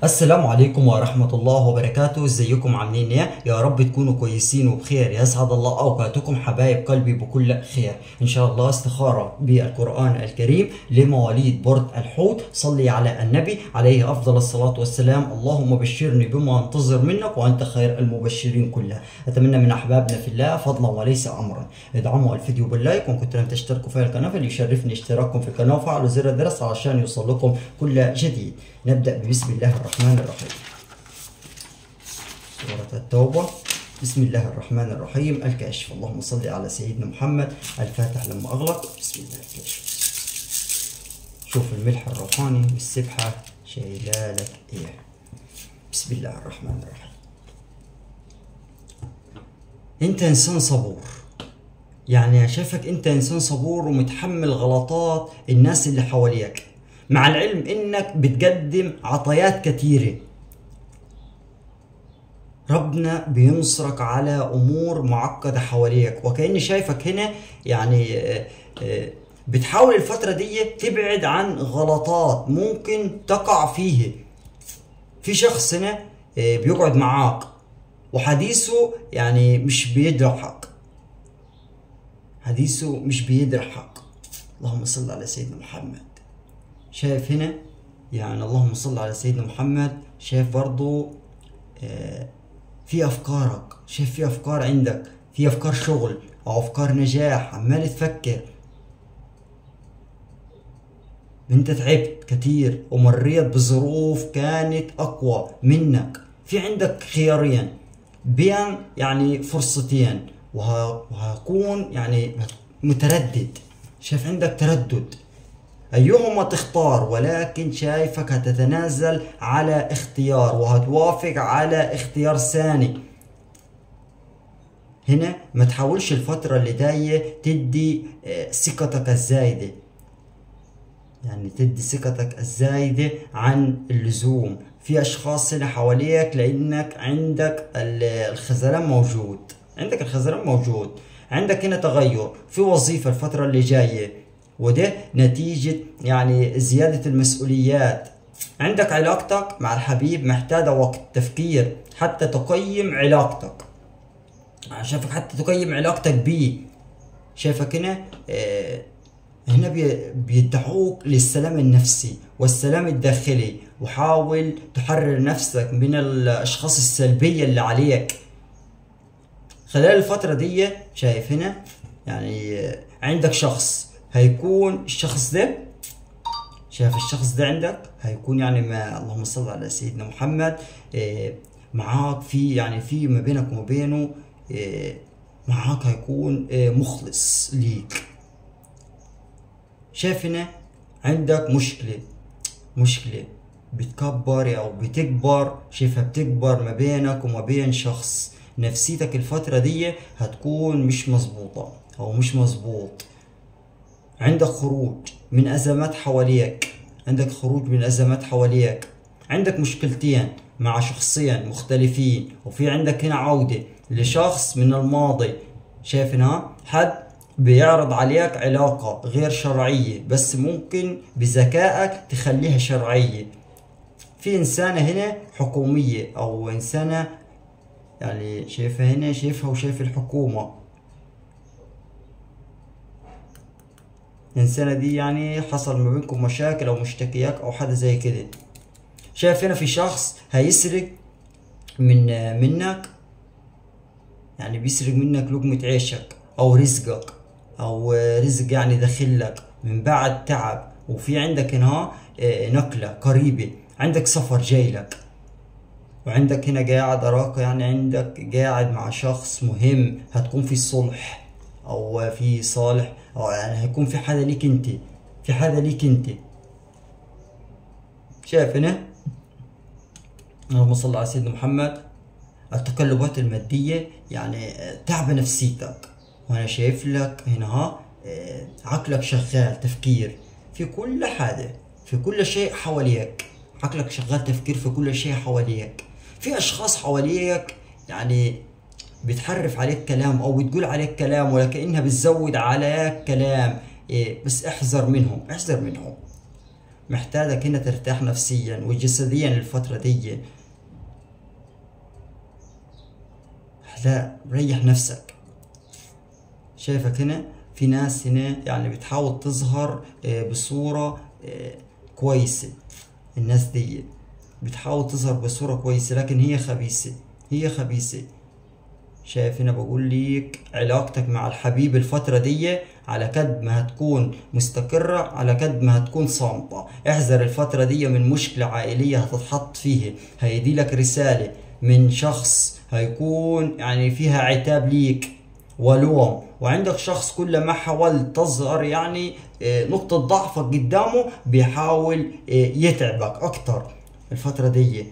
السلام عليكم ورحمة الله وبركاته ازيكم عاملين ايه يا رب تكونوا كويسين وبخير يسعد الله اوقاتكم حبايب قلبي بكل خير ان شاء الله استخارة بالقرآن الكريم لمواليد برد الحوت صلي على النبي عليه افضل الصلاة والسلام اللهم بشرني بما انتظر منك وانت خير المبشرين كلها اتمنى من احبابنا في الله فضلا وليس امرا ادعموا الفيديو باللايك وان كنتم لم تشتركوا في القناة فليشرفني اشتراككم في القناة وفعلوا زر الجرس علشان يوصل لكم كل جديد نبدأ بسم الله الرحمن الرحيم سورة التوبة بسم الله الرحمن الرحيم الكاشف اللهم صل على سيدنا محمد الفاتح لما أغلق بسم الله الكاشف شوف الملح الروحاني والسبحة شايلالك إيه بسم الله الرحمن الرحيم أنت إنسان صبور يعني شايفك أنت إنسان صبور ومتحمل غلطات الناس اللي حواليك مع العلم انك بتقدم عطيات كثيره ربنا بينصرك على امور معقده حواليك وكاني شايفك هنا يعني بتحاول الفتره دي تبعد عن غلطات ممكن تقع فيه في شخص هنا بيقعد معاك وحديثه يعني مش بيدرحك حديثه مش بيدرحك اللهم صل على سيدنا محمد شايف هنا يعني اللهم صل على سيدنا محمد شايف برضو آه في افكارك شايف في افكار عندك في افكار شغل او افكار نجاح عمال تفكر انت تعبت كتير ومريت بظروف كانت اقوى منك في عندك خيارين بين يعني فرصتين وهكون يعني متردد شايف عندك تردد أيهما تختار ولكن شايفك هتتنازل على اختيار وهتوافق على اختيار ثاني هنا ما تحاولش الفترة اللي جاية تدي ثقتك الزايدة يعني تدي ثقتك الزايدة عن اللزوم في أشخاص هنا حواليك لأنك عندك الخذلان موجود عندك الخذلان موجود عندك هنا تغير في وظيفة الفترة اللي جاية وده نتيجة يعني زيادة المسؤوليات عندك علاقتك مع الحبيب محتاجة وقت تفكير حتى تقيم علاقتك شايفك حتى تقيم علاقتك بيه شايفك هنا آه هنا بيدعوك للسلام النفسي والسلام الداخلي وحاول تحرر نفسك من الاشخاص السلبية اللي عليك خلال الفترة دي شايف هنا يعني عندك شخص هيكون الشخص ده شايف الشخص ده عندك هيكون يعني ما اللهم صل على سيدنا محمد إيه معاك في يعني في ما بينك وما بينه إيه معاك هيكون إيه مخلص ليك شايف هنا عندك مشكلة مشكلة بتكبر او بتكبر شايفها بتكبر ما بينك وما بين شخص نفسيتك الفترة دي هتكون مش مظبوطة او مش مظبوط عندك خروج من ازمات حواليك عندك خروج من ازمات حواليك عندك مشكلتين مع شخصين مختلفين وفي عندك هنا عودة لشخص من الماضي شايف هنا حد بيعرض عليك علاقة غير شرعية بس ممكن بذكائك تخليها شرعية في إنسانة هنا حكومية أو إنسانة يعني شايفها هنا شايفها وشايف الحكومة الإنسانة دي يعني حصل ما بينكم مشاكل أو مشتكيات أو حاجة زي كده شايف هنا في شخص هيسرق من منك يعني بيسرق منك لقمة عيشك أو رزقك أو رزق يعني داخلك من بعد تعب وفي عندك هنا نقلة قريبة عندك سفر جاي لك وعندك هنا قاعد أراك يعني عندك قاعد مع شخص مهم هتكون في صلح أو في صالح أو يعني هيكون في حدا ليك أنت في حدا ليك أنت شايف هنا اللهم صل على سيدنا محمد التقلبات المادية يعني تعب نفسيتك وأنا شايف لك هنا ها عقلك شغال تفكير في كل حاجة في كل شيء حواليك عقلك شغال تفكير في كل شيء حواليك في اشخاص حواليك يعني بتحرف عليك كلام او بتقول عليك كلام ولكنها بتزود عليك كلام إيه بس احذر منهم احذر منهم محتاجك هنا ترتاح نفسيا وجسديا الفترة دي لا ريح نفسك شايفك هنا في ناس هنا يعني بتحاول تظهر آه، بصورة آه، كويسة الناس دي بتحاول تظهر بصورة كويسة لكن هي خبيثة هي خبيثة شايف هنا بقول لك علاقتك مع الحبيب الفترة دي على قد ما هتكون مستقرة على قد ما هتكون صامتة احذر الفترة دي من مشكلة عائلية هتتحط فيها هيدي لك رسالة من شخص هيكون يعني فيها عتاب ليك ولوم وعندك شخص كل ما حاولت تظهر يعني آه، نقطة ضعفك قدامه بيحاول آه، يتعبك أكتر الفترة دي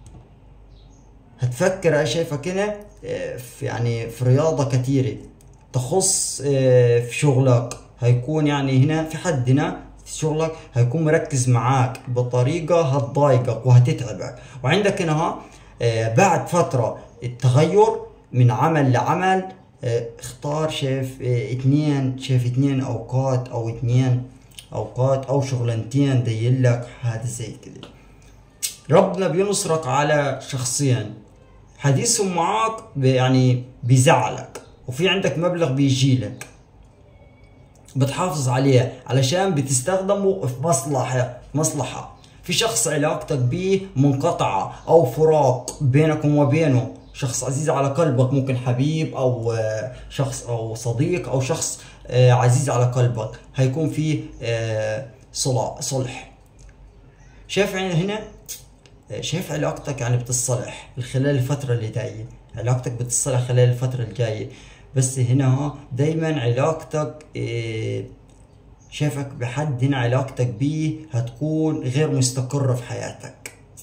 هتفكر أنا شايفك هنا آه، في يعني في رياضة كثيرة تخص في شغلك هيكون يعني هنا في حد هنا في شغلك هيكون مركز معاك بطريقة هتضايقك وهتتعبك وعندك هنا ها بعد فترة التغير من عمل لعمل آه، اختار شايف اه اتنين شايف اتنين اوقات او اتنين اوقات او شغلانتين ديلك هذا زي كده ربنا بينصرك على شخصين حديثهم معاك يعني بيزعلك وفي عندك مبلغ بيجيلك بتحافظ عليه علشان بتستخدمه في مصلحة مصلحة في شخص علاقتك بيه منقطعة أو فراق بينكم وبينه شخص عزيز على قلبك ممكن حبيب او آه، شخص او صديق او شخص آه، عزيز على قلبك هيكون في آه، صلح صلح شايف هنا شايف علاقتك يعني بتصلح خلال الفترة اللي جاية علاقتك بتصلح خلال الفترة الجاية بس هنا دايما علاقتك شايفك بحد هنا علاقتك بيه هتكون غير مستقرة في حياتك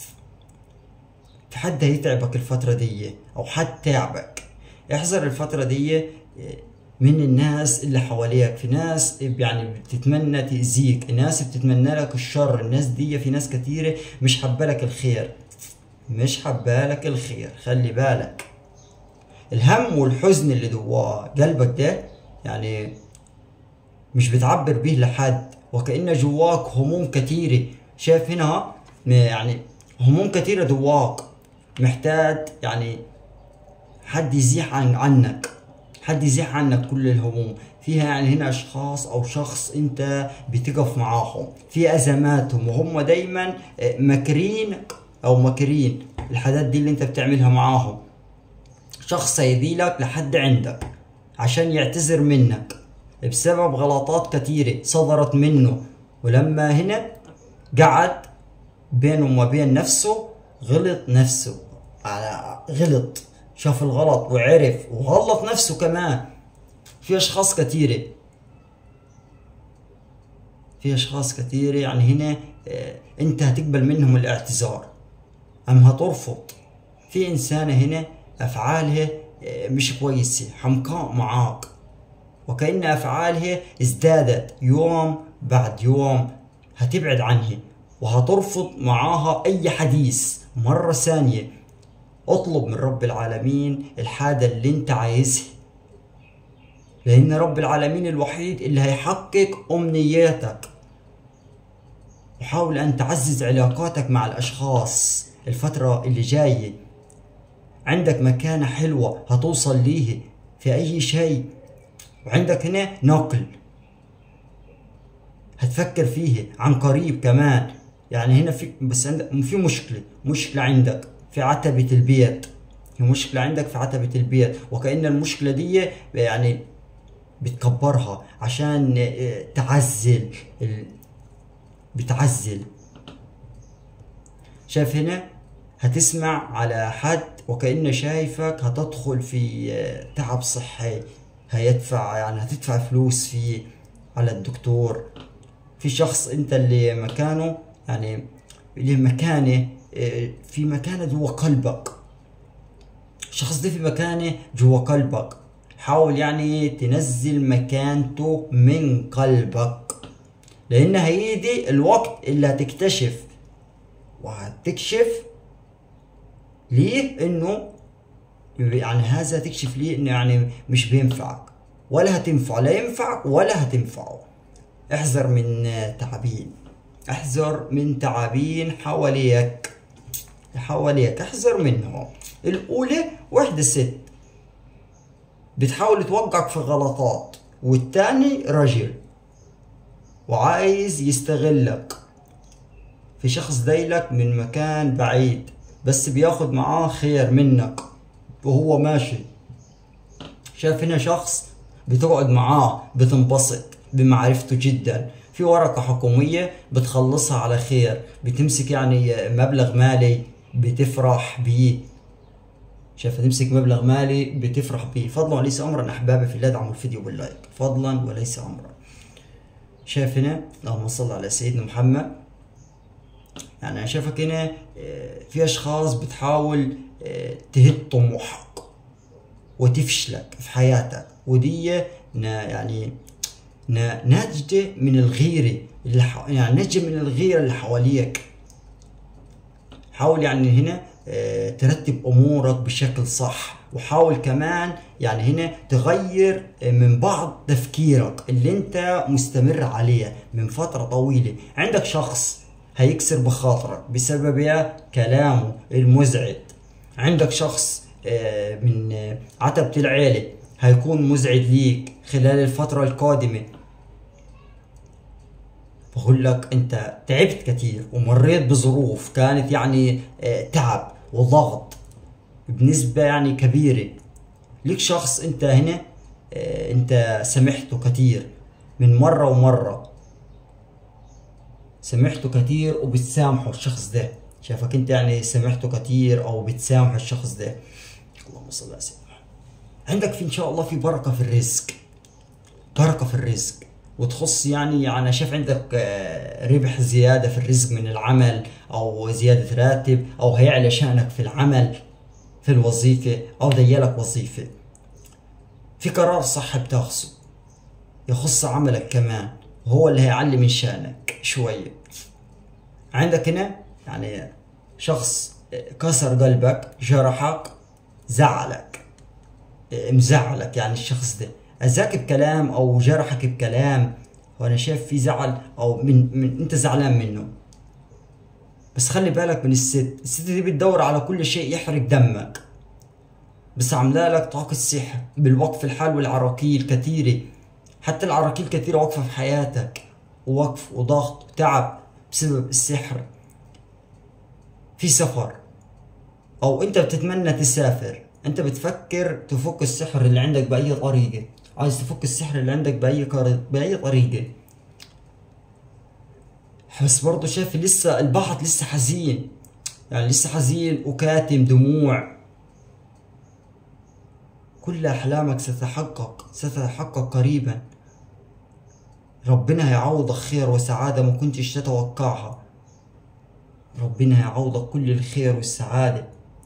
في حد هيتعبك الفترة دي أو حد تعبك احذر الفترة دي آه، من الناس اللي حواليك في ناس يعني بتتمنى تأذيك ناس بتتمنى لك الشر الناس دي في ناس كتيرة مش حابة لك الخير مش حابة لك الخير خلي بالك الهم والحزن اللي جواه قلبك ده يعني مش بتعبر به لحد وكأن جواك هموم كتيرة شايف هنا يعني هموم كتيرة جواك محتاج يعني حد يزيح عن عنك حد يزيح عنك كل الهموم فيها يعني هنا اشخاص او شخص انت بتقف معاهم في ازماتهم وهم دايما آه، مكرين او مكرين الحاجات دي اللي انت بتعملها معاهم شخص لك لحد عندك عشان يعتذر منك بسبب غلطات كثيرة صدرت منه ولما هنا قعد بينه وبين نفسه غلط نفسه على غلط شاف الغلط وعرف وغلط نفسه كمان في اشخاص كثيره في اشخاص كثيره يعني هنا آه، انت هتقبل منهم الاعتذار ام هترفض في انسانه هنا افعالها آه، مش كويسه حمقاء معاك وكأن أفعالها ازدادت يوم بعد يوم هتبعد عنها وهترفض معاها أي حديث مرة ثانية اطلب من رب العالمين الحاجة اللي انت عايزها لأن رب العالمين الوحيد اللي هيحقق أمنياتك وحاول أن تعزز علاقاتك مع الأشخاص الفترة اللي جاية عندك مكانة حلوة هتوصل ليه في أي شيء وعندك هنا نقل هتفكر فيه عن قريب كمان يعني هنا في بس عندك في مشكلة مشكلة عندك في عتبة البيت في مشكلة عندك في عتبة البيت وكأن المشكلة دي يعني بتكبرها عشان آه، تعزل بتعزل شايف هنا هتسمع على حد وكأنه شايفك هتدخل في آه، تعب صحي هيدفع يعني هتدفع فلوس فيه على الدكتور في شخص انت اللي مكانه يعني له مكانه آه، في مكانه جوا قلبك الشخص ده في مكانه جوا قلبك حاول يعني تنزل مكانته من قلبك لان هيجي الوقت اللي هتكتشف وهتكشف ليه انه يعني هذا تكشف ليه انه يعني مش بينفعك ولا هتنفع لا ينفعك ولا هتنفعه احذر من تعبين احذر من تعابين حواليك حواليك احذر منهم الاولى وحدة ست بتحاول توقعك في غلطات والتاني رجل وعايز يستغلك في شخص دايلك من مكان بعيد بس بياخد معاه خير منك وهو ماشي شايف هنا شخص بتقعد معاه بتنبسط بمعرفته جدا في ورقة حكومية بتخلصها على خير بتمسك يعني مبلغ مالي بتفرح بيه شايف تمسك مبلغ مالي بتفرح بيه فضلا وليس امرا احبابي في الله ادعموا الفيديو باللايك فضلا وليس امرا شايف هنا اللهم صل على سيدنا محمد يعني انا شايفك هنا آه، في اشخاص بتحاول آه، تهد طموحك وتفشلك في حياتك ودي نا- يعني نا- ناتجة من الغيرة اللي ح... يعني ناتجة من الغيرة اللي حواليك حاول يعني هنا آه، ترتب امورك بشكل صح وحاول كمان يعني هنا تغير آه، من بعض تفكيرك اللي انت مستمر عليه من فترة طويلة عندك شخص هيكسر بخاطرك بسبب يا كلامه المزعج عندك شخص آه، من آه، عتبة العيلة هيكون مزعج ليك خلال الفترة القادمة بقول لك انت تعبت كتير ومريت بظروف كانت يعني آه، تعب وضغط بنسبة يعني كبيرة ليك شخص انت هنا آه، انت سمحته كتير من مرة ومرة سمحته كتير وبتسامحه الشخص ده شايفك انت يعني سمحته كتير او بتسامح الشخص ده اللهم صل على سيدنا محمد. عندك في ان شاء الله في بركة في الرزق بركة في الرزق وتخص يعني يعني شايف عندك آه، ربح زيادة في الرزق من العمل أو زيادة راتب أو هيعلى شأنك في العمل في الوظيفة أو ديالك وظيفة في قرار صح بتاخذه يخص عملك كمان هو اللي هيعلي من شأنك شوية عندك هنا يعني شخص آه، كسر قلبك جرحك زعلك مزعلك يعني الشخص ده اذاك بكلام او جرحك بكلام وانا شايف في زعل او من, من انت زعلان منه بس خلي بالك من الست الست دي بتدور على كل شيء يحرق دمك بس عامله لك طاقة سحر بالوقف الحال والعراكيل كثيرة حتى العراكيل كثيرة واقفة في حياتك ووقف وضغط وتعب بسبب السحر في سفر او انت بتتمنى تسافر انت بتفكر تفك السحر اللي عندك باي طريقه عايز تفك السحر اللي عندك باي كار... باي طريقه بس برضه شايف لسه البعض لسه حزين يعني لسه حزين وكاتم دموع كل احلامك ستتحقق ستتحقق قريبا ربنا هيعوضك خير وسعاده ما كنتش تتوقعها ربنا هيعوضك كل الخير والسعاده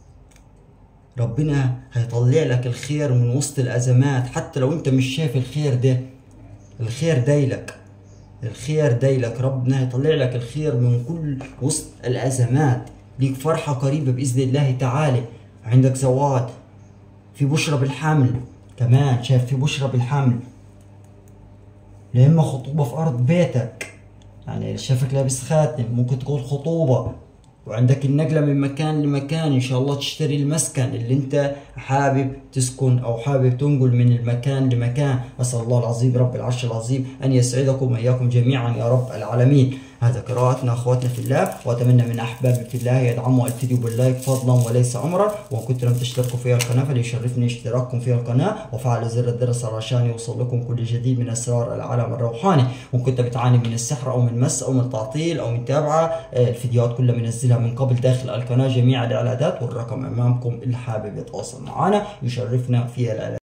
ربنا هيطلع لك الخير من وسط الأزمات حتى لو أنت مش شايف الخير ده الخير دايلك الخير دايلك ربنا هيطلع لك الخير من كل وسط الأزمات ليك فرحة قريبة بإذن الله تعالى عندك زواج في بشرة بالحمل كمان شايف في بشرة بالحمل يا إما خطوبة في أرض بيتك يعني شافك لابس خاتم ممكن تكون خطوبة وعندك النقلة من مكان لمكان إن شاء الله تشتري المسكن اللي أنت حابب تسكن أو حابب تنقل من المكان لمكان أسأل الله العظيم رب العرش العظيم أن يسعدكم وإياكم جميعا يا رب العالمين هذا قراءتنا أخواتنا في الله وأتمنى من أحبابي في الله يدعموا الفيديو باللايك فضلا وليس أمرا وإن كنتم لم تشتركوا في القناة فليشرفني اشتراككم في القناة وفعل زر الجرس علشان يوصل لكم كل جديد من أسرار العالم الروحاني وإن كنت بتعاني من السحر أو من مس أو من تعطيل أو من تابعة آه، الفيديوهات كلها منزلها من قبل داخل القناة جميع الإعلانات والرقم أمامكم اللي حابب يتواصل معنا يشرفنا في الإعلانات